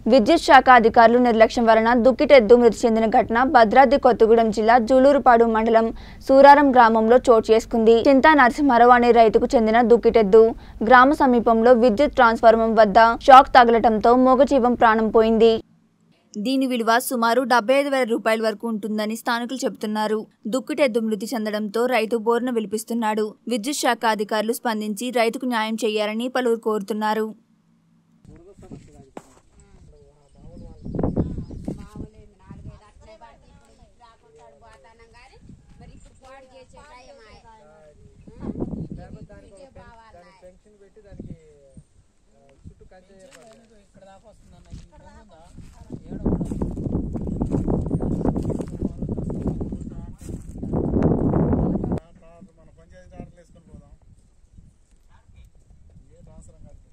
విద్యుత్ శాఖ అధికారులు నిర్లక్ష్యం వలన దుక్కిటెద్దు మృతి చెందిన ఘటన భద్రాద్రి కొత్తగూడెం జిల్లా జూలూరుపాడు మండలం సూరారం గ్రామంలో చోటు చేసుకుంది చింతా నరసింహారావు అనే రైతుకు చెందిన దుక్కిటెద్దు గ్రామ సమీపంలో విద్యుత్ ట్రాన్స్ఫార్మర్ వద్ద షాక్ తగలటంతో మూగజీవం ప్రాణం పోయింది దీని విలువ సుమారు డెబ్బై ఐదు వేల రూపాయల వరకు ఉంటుందని స్థానికులు చెబుతున్నారు దుక్కుటెద్దు మృతి చెందడంతో రైతు బోర్న విలిపిస్తున్నాడు విద్యుత్ శాఖ అధికారులు స్పందించి రైతుకు న్యాయం చేయాలని పలువురు కోరుతున్నారు పెన్షన్ పెట్టి దానికి ఆ, చుట్టూ కంచె ఏర్పాటు ఇక్కడ దాకా వస్తుందన్న ఇక్కడ దాకా తర్వాత మన పంచాయతీ ఆటలు వేసుకొని పోదాం ఏ ట్రాన్స్ఫర్ కాదు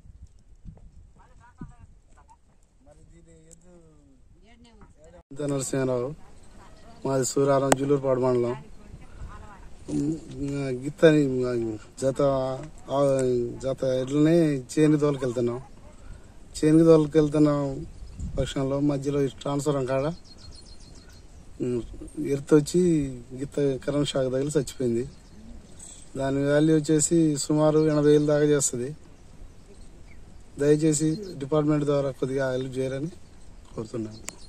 మరి దీని ఎద్దు నరసింహారావు మాది సూరారం జులూరుపాడు మండలం గిత్తని జత ఆ, జత ఎడ్లని చేనికి తోలుకెళ్తున్నాం చేనికి తోలుకెళ్తున్నాం పక్షంలో మధ్యలో ఈ ట్రాన్స్ఫర్ కాడ ఎర్త్ వచ్చి గిత్త కరెంట్ షాక్ తగిలి చచ్చిపోయింది దాని వాల్యూ వచ్చేసి సుమారు ఎనభై వేలు దాకా చేస్తుంది దయచేసి డిపార్ట్మెంట్ ద్వారా కొద్దిగా హెల్ప్ చేయాలని కోరుతున్నాను